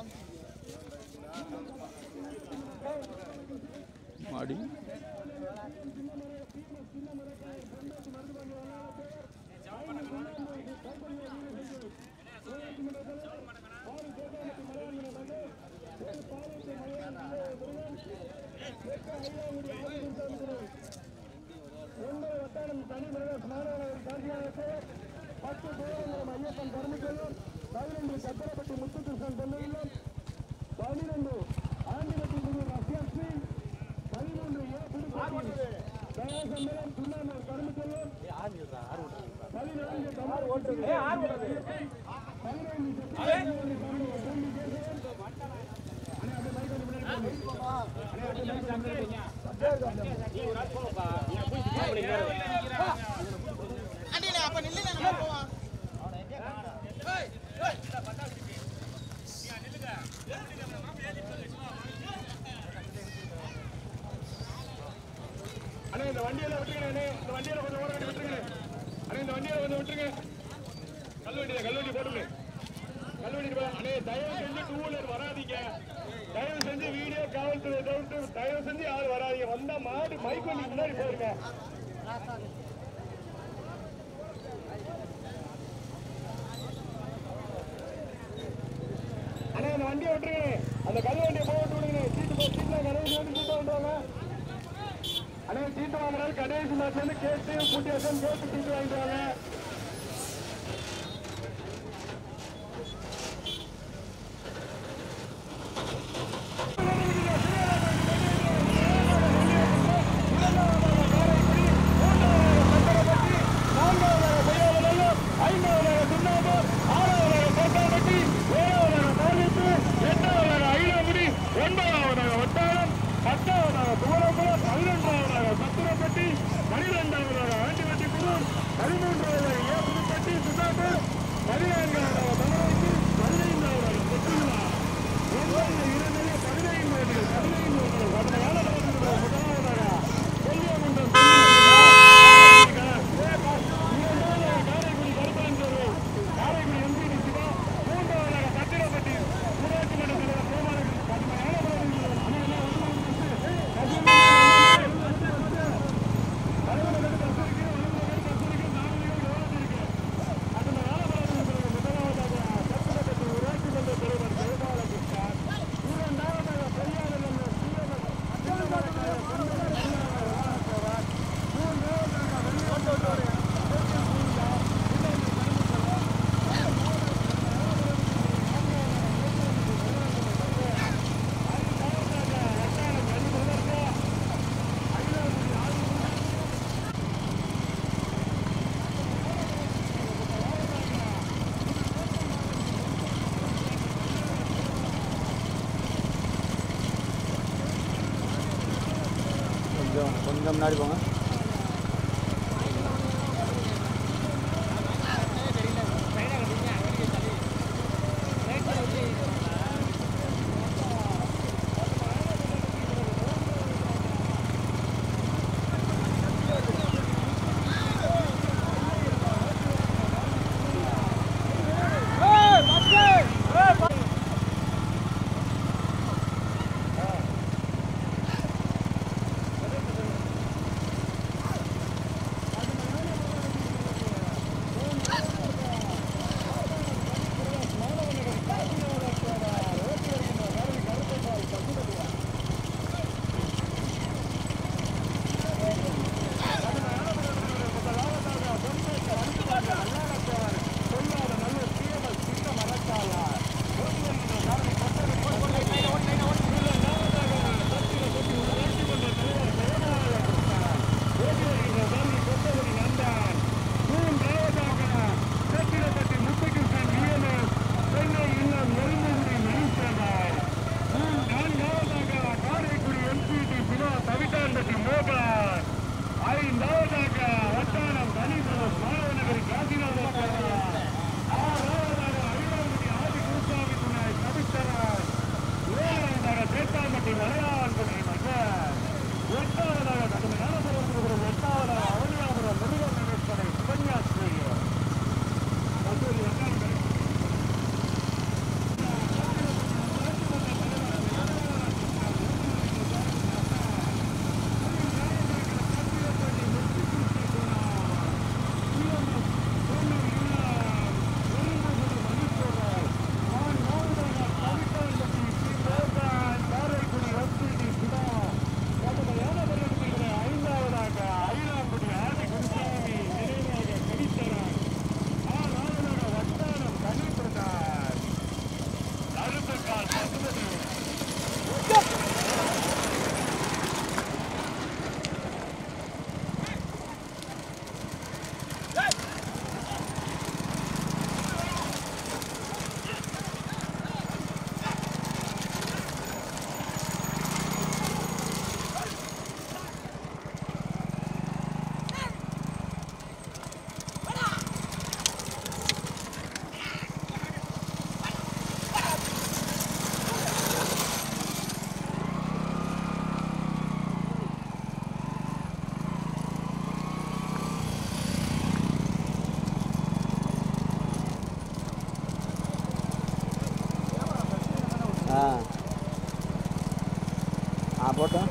மாடி ஒன்பது வட்டாரம் தனி மனிதர் மாணவர்கள் காந்தியானது பத்து தேவங்குளம் ஐயப்பன் தர்மக்கல்லூர் பதினொன்று சத்திரப்பட்டி முத்துகிருஷ்ணன் பொன்னையிலும் பனிரெண்டு ஆண்டிபட்டி புதூர் ரஷ்யாஸ்ரீ பதிமூன்று ஏ புதுப்பட்டி தயாசம்பரம் சுண்ணாமூர் கரும்புக்கல்லூர் பதினான்கு தமிழ் ஓட்டு பதினைந்து சத்திரப்பட்டி பூண்டி கேசவன் அண்ணே இந்த வண்டியில விட்டுருங்க அண்ணே இந்த வண்டியில கொஞ்சம் ஓட வேண்டி விட்டுருங்க அண்ணே இந்த வண்டியில கொஞ்சம் விட்டுருங்க கல்வெட்டியில கல்வெட்டி போட்டுங்க கல்வெட்டி போ- அண்ணே தயவு செஞ்சு டூ வீலர் வராதீங்க தயவு செஞ்சு வீடியோ காவல்துறை தவிர்த்து தயவு செஞ்சு யாரும் வராதீங்க வந்தா மாடு மைக் வண்டி முன்னாடி போயிருங்க அண்ணே அந்த வண்டியை விட்டுருங்க அந்த கல் வண்டியை போக விட்டு விடுங்க சீட்டு போ சீட்ல கடைசி வந்து சீட்டு வந்துருவாங்க அண்ணே சீட்டு வாங்குறாரு கடைசி மேட்ச் வந்து கேட்டு கூட்டி வச்சு கேட்டு சீட்டு வாங்கிட்டு வாங்க ஒன்பதாவதாக வட்டாரம் பத்தாவதாக துவரம்பலம் பதினொன்றாவதாக சத்திரப்பட்டி பனிரெண்டாவதாக ஆண்டிவட்டி புதூர் பதிமூன்றாவதாக ஏ புதுப்பட்டி சுதாகர் பதினான்காவதாக தமிழகத்து பதினைந்தாவதாக கொட்டுவிழா ஒன்பது இரண்டு பதினைந்து பதினைந்து பதினாலாவதாக முதலாவதாக கொல்லியகுண்டம் காரைக்குடி கருப்பாஞ்சோறு காரைக்குடி எம்பி நிற்கிறா மூன்றாவதாக பத்திரப்பட்டி ஊராட்சி மன்ற தலைவர் கோபாலகிருஷ்ணன் கொஞ்சம் கொஞ்சம் முன்னாடி போங்க ஆ ஆ போட்டோம்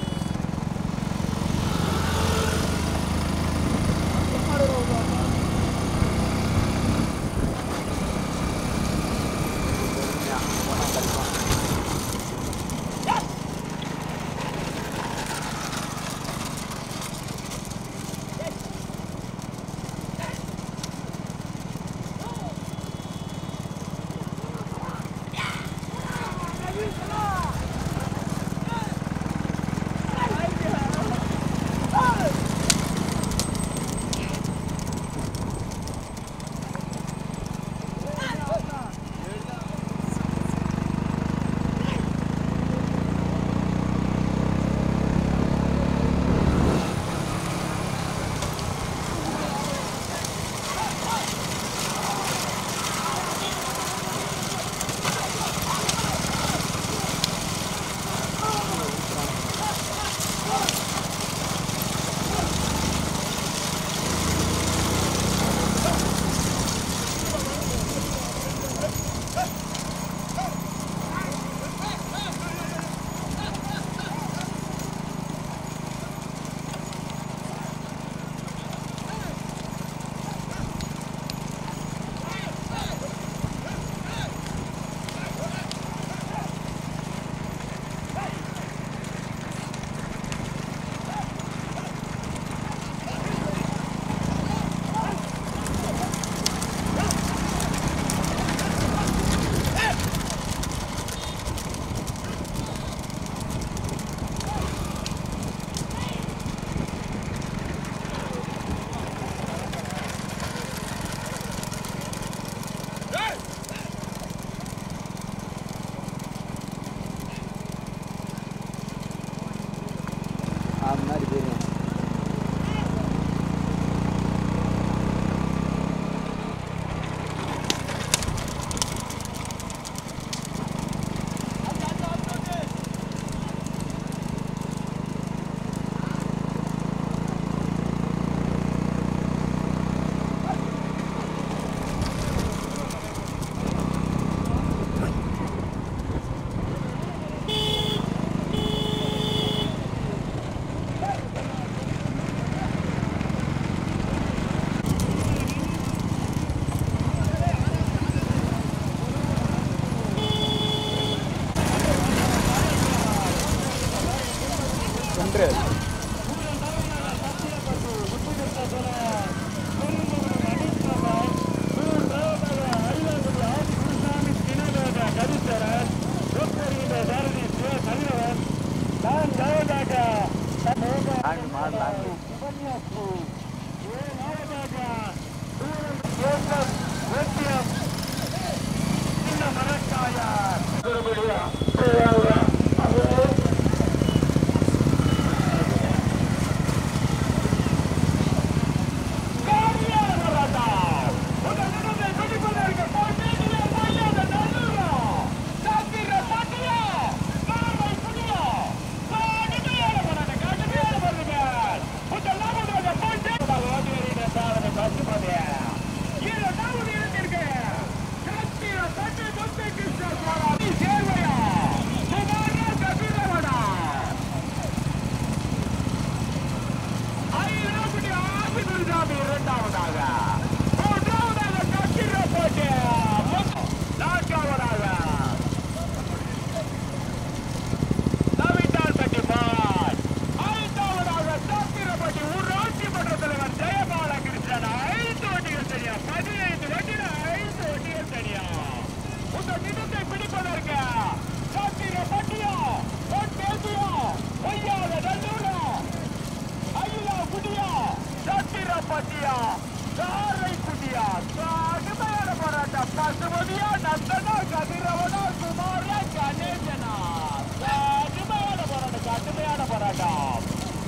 ஆ முன்னாடி போயிருங்க ஒன்று லாங்கு மாடு லாங்கு சேர்வையா பட்டியா காரைக்குடியா கடுமையான போராட்டம் பசுமதியா நந்தனா கதிரவனா குமாரா கணேசனா கடுமையான போராட்டம் கடுமையான போராட்டம்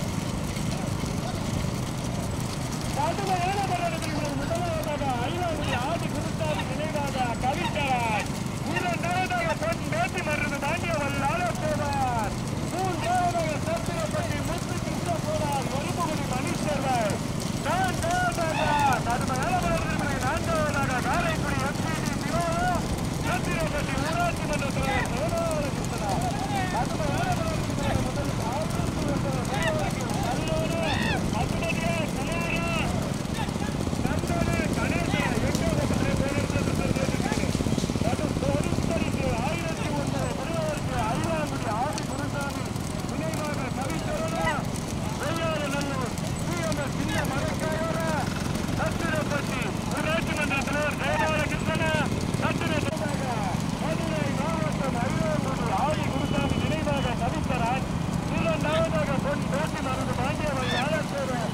கடுமையான போராட்டத்தில் முதலாவதாக ஐநாவில் ஆதி குருசாமி நினைவாக கவிஞர் இரண்டாவதாக பொன் மேட்டி மருந்து தாண்டியவள் ஆலோசவர் மூன்றாவதாக சத்திரப்பட்டி முத்து கிருஷ்ண போரார் ஒருமுகடி மணிசேர்வர் நான்காவதாக கடுமையான போராட்டத்தில் நான்காவதாக காரைக்குடி எம்பிடி சிவா சத்திரப்பட்டி ஊராட்சி மன்ற தலைவர் சோழார கிருஷ்ணா கடுமையான போராட்டத்தில் முதல் ஆபத்து வந்தவர் கல்லூரி அதிபதியா குமாரா நந்தனே கணேசா எங்கோட பற்றி போராட்டத்தில் அது பொறுத்தரித்து ஆயிரத்தி ஒன்பது முருகருக்கு ஐயாங்குடி ஆதி குருசாமி நினைவாக கவிச்சரனா வெள்ளாறு நல்லூர் சிஎம்எஸ் சின்ன மரக்காயோர சத்திரப்பட்டி ஊராட்சி மன்ற தலைவர் ஜெயபால கிருஷ்ணனா சத்திரப்பட்டாக மதுரை மாவட்டம் ஐயாங்குடி ஆதி குருசாமி நினைவாக கவிச்சரான் இரண்டாவதாக பொன் பேட்டி மருந்து பாண்டியவன் ஆலோசகர்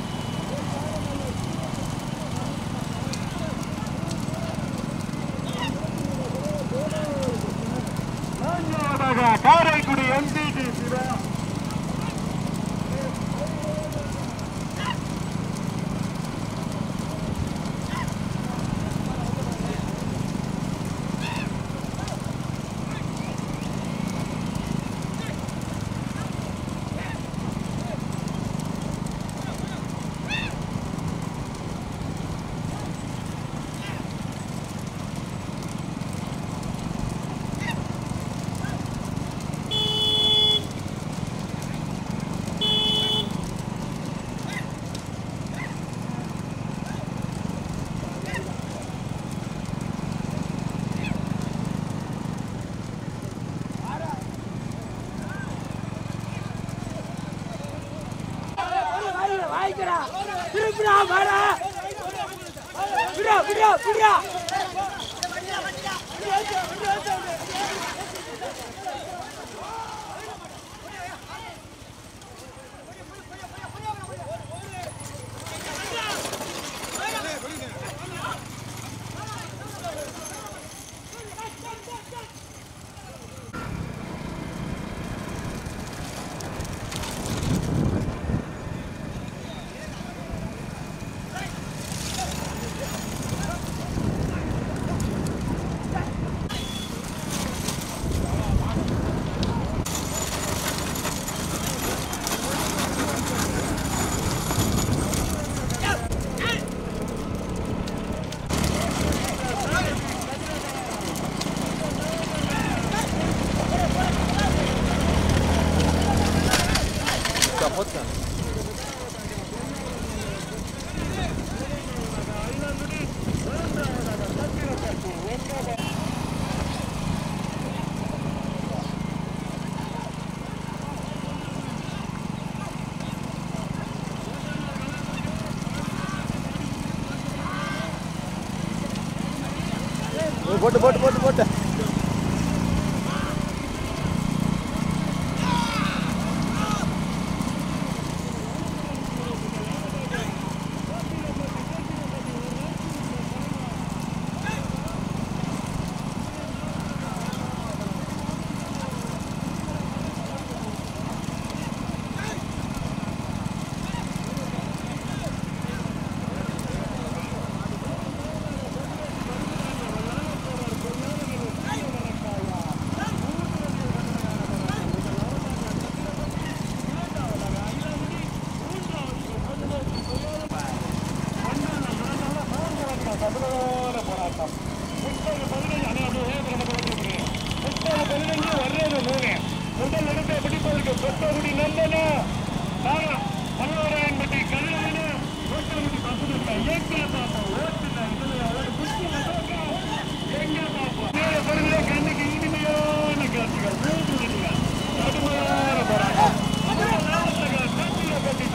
நான்காவதாக காரைக்குடி எம்பிடி சிவா வாங்கிக்கிறா திருப்பிடா வாடா விடா விடா விடா போட்டு போட்டு போட்டு போட்டு கடுமையான போராட்டம் முப்பது பதினஞ்சு அண்ணா அப்படியே நம்ம போராட்டம் முப்பது பதினஞ்சு வர்றது மூணு முதல் இடத்தை பிடிப்பதற்கு சொத்தகுடி நந்தனா நானா பல்லவராயன்பட்டி கதிரவனு ஓட்டமுடி பசுமை எங்க பாப்போம் ஓட்டுல இதுல அதாவது குச்சி நட்டோக்கா எங்க பாப்போம் நேர பருவிலே கண்ணுக்கு இனிமையான காட்சிகள் மூன்று நிலைகள் கடுமையான போராட்டம் கட்டில கட்டி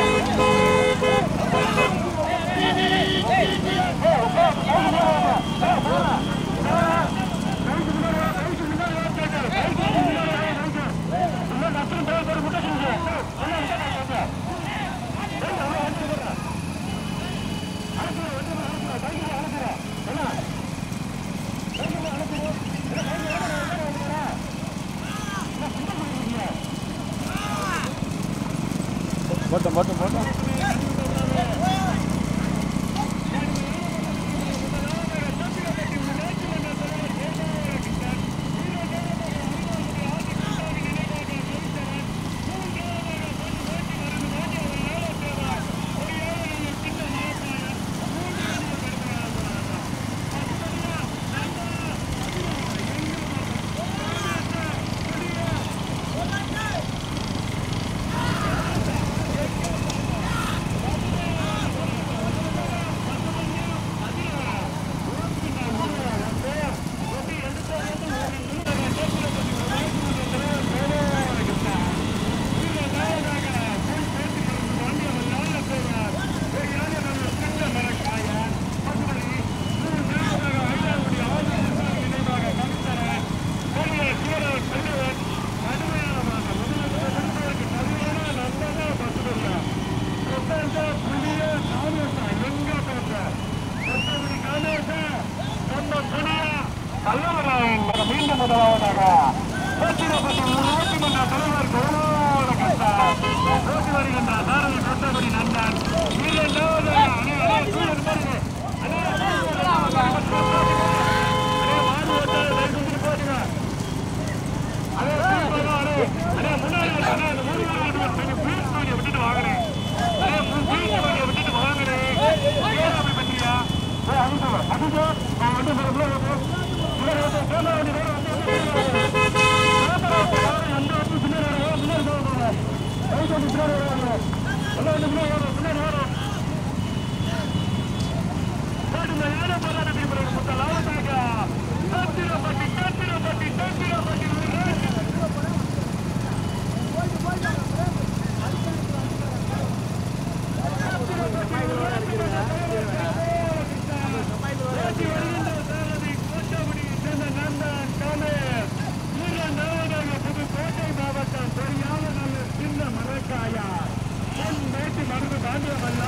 நினைவாக போட்டோம் போட்டோம் போட்டோம் மீண்டும் முதலாவதாக கோச்சிரப்பட்டி ஊராட்சி மன்ற தலைவர் கௌரவ கட்டா ஓட்டி வருகின்ற சாரதி கொத்தபடி நண்பன் இரண்டாவது அணி அணி சூழல் பாருங்க அணி அணி மாடு ஓட்டாத தயவு போட்டுங்க அதே சூப்பரா அணி அணி முன்னாடி வந்து அணி அந்த மூணு பேர் கொஞ்சம் பீஸ் வண்டியை விட்டுட்டு வாங்கினேன் அணி பீஸ் வண்டியை விட்டுட்டு வாங்கினேன் ஏன் அப்படி பண்றியா ஏய், அனுப்பு, அனுப்பு. நான் வந்து ஒரு உள்ள வந்து, உள்ள வந்து, கேமரா வண்டி வேற வந்து, வந்து, கேமரா வண்டி யாரும் எந்த வண்டி பின்னாடி வரும், பின்னாடி போவாங்க. பைக் வண்டி பின்னாடி வருவாங்க. உள்ள வந்து பின்னாடி வரும், பின்னாடி வரும். காட்டுங்க, ஏழை போராட்டத்தை பிறகு மொத்த லாபத்தாக. காத்திரப்பட்டி, காத்திரப்பட்டி, காத்திரப்பட்டி, ஊராட்சி ஓட்டி வருகின்ற சாரதி கோட்டபடி சேர்ந்த நண்பன் காமேஷ். இரண்டாவதாக புதுக்கோட்டை மாவட்டம் பெரியாமநல்லூர் சின்ன மரக்காயா பொன் மேட்டு மருந்து தாண்டியமல்ல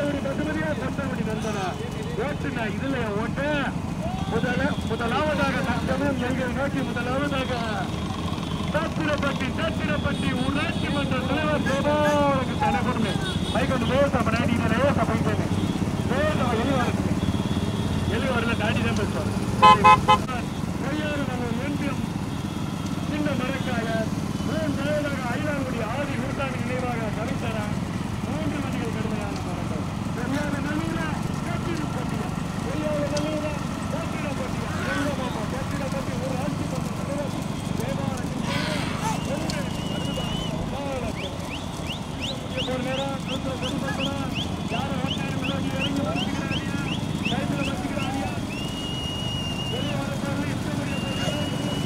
கொண்டகுடி பசுமதியா கொண்டகுடி நந்தனா ஓட்டுனா இதுல ஓட்டு முதல முதலாவதாக தங்கமும் எங்களை நோக்கி முதலாவதாக தத்திரப்பட்டி தத்திரப்பட்டி ஊராட்சி மன்ற தலைவர் கோபாலுக்கு தலைவர்னு மைக்கொண்டு லேசா முன்னாடி லேசா போயிட்டேன் லேசா வெளியே வரது வெளியே வரல தாண்டி தான் பேசுவார் பொய்யாறு நம்ம ஒன்றியம் சின்ன மரக்காய மூன்று நாளாக ஐலாங்குடி ஆதி நூற்றாண்டு நினைவாக கருத்தரா மூன்று மணிகள் கடுமையான மரங்கள் பொய்யாறு நவீன கட்டிட போட்டியா பொய்யாறு நவீன கட்டிட போட்டியா எங்க மாமா கட்டிட போட்டி ஒரு ஆட்சி பண்ண தலைவர் தேவாலயம் ஒரு நேரம் கொஞ்சம் பொதுமக்களா யாரும் ஓட்டாரு விலகி இறங்கி வச்சுக்கிறாரியா கைத்துல வச்சுக்கிறாரியா வெளியே வர போறது இஷ்டப்படியா போகிறாரு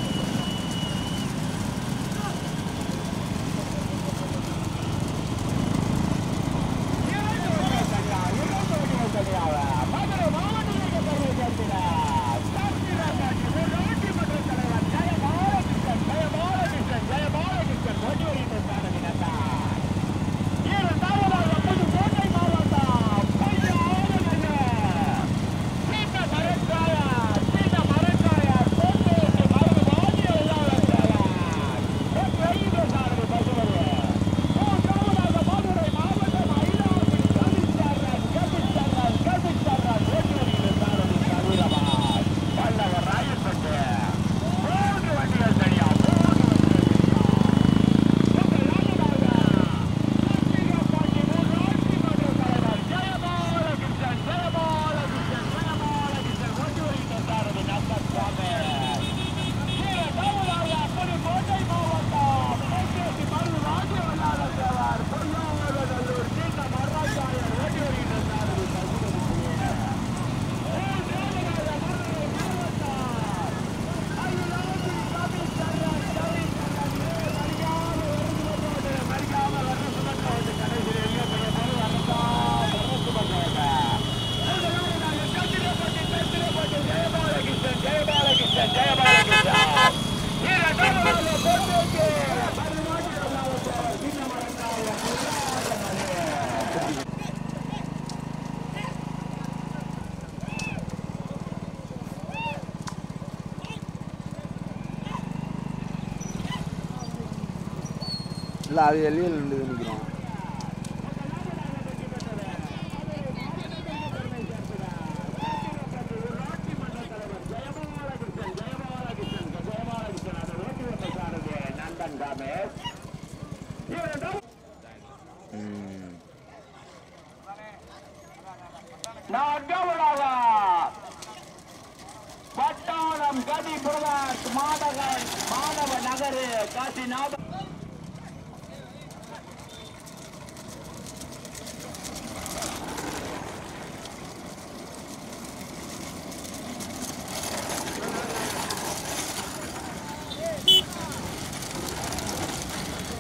இல்லை அது வெளியில் நின்று நிற்கிறோம் ம் நான்காவதாக பட்டாளம் கதி பிரகாஷ் மாதகன் மாணவ நகரு காசிநாத